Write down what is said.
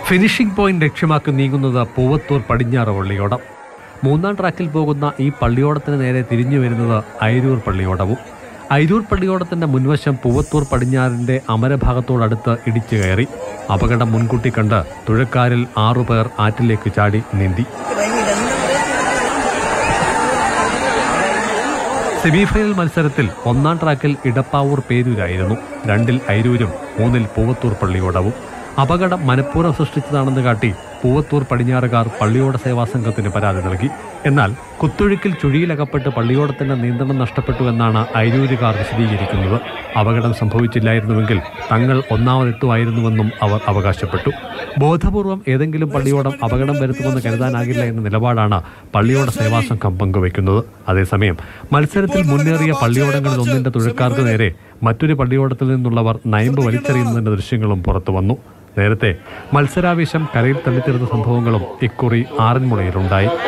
finishing point ലക്ഷ്യമാക്കി നീങ്ങുന്നത് പൂവത്തൂർ പടിഞ്ഞാറ് പള്ളിയോടം മൂന്നാം ട്രാക്കിൽ പോകുന്ന ഈ പള്ളിയോടത്തിന് നേരെ തിരിഞ്ഞു വരുന്നത് അയിരൂർ പള്ളിയോടവും അയിരൂർ പള്ളിയോടത്തിന്റെ മുൻവശം പൂവത്തൂർ പടിഞ്ഞാറിന്റെ അമരഭാഗത്തോടടുത്ത് ഇടിച്ചു കയറി അപകടം മുൻകൂട്ടി കണ്ട് തുഴക്കാരിൽ ആറുപേർ ആറ്റിലേക്ക് ചാടി നീന്തി സെമിഫൈനൽ മത്സരത്തിൽ ഒന്നാം ട്രാക്കിൽ ഇടപ്പാവൂർ പേരൂരായിരുന്നു രണ്ടിൽ ഐരൂരും മൂന്നിൽ പൂവത്തൂർ പള്ളിയോടവും അപകടം മനഃപൂർവ്വം സൃഷ്ടിച്ചതാണെന്ന് കാട്ടി പൂവത്തൂർ പടിഞ്ഞാറുകാർ പള്ളിയോട സേവാ സംഘത്തിന് പരാതി നൽകി എന്നാൽ കുത്തൊഴുക്കിൽ ചുഴിയിലകപ്പെട്ട് പള്ളിയോടത്തിന്റെ നിയന്ത്രണം നഷ്ടപ്പെട്ടു എന്നാണ് ഐരൂരുകാർ വിശദീകരിക്കുന്നത് അപകടം സംഭവിച്ചില്ലായിരുന്നുവെങ്കിൽ തങ്ങൾ ഒന്നാമതെത്തുമായിരുന്നുവെന്നും അവർ അവകാശപ്പെട്ടു ബോധപൂർവം ഏതെങ്കിലും പള്ളിയോടം അപകടം വരുത്തുമെന്ന് കരുതാനാകില്ല എന്ന നിലപാടാണ് പള്ളിയോട സേവാ സംഘം പങ്കുവയ്ക്കുന്നത് അതേസമയം മത്സരത്തിൽ മുന്നേറിയ പള്ളിയോടങ്ങളിൽ ഒന്നിന്റെ തുഴക്കാർക്ക് നേരെ മറ്റൊരു പള്ളിയോടത്തിൽ നിന്നുള്ളവർ നയമ്പ് വലിച്ചെറിയുന്നതിന്റെ ദൃശ്യങ്ങളും പുറത്തു വന്നു നേരത്തെ മത്സരാവേശം കരയിൽ തള്ളിത്തരുന്ന സംഭവങ്ങളും ഇക്കുറി ആറന്മുളയിലുണ്ടായി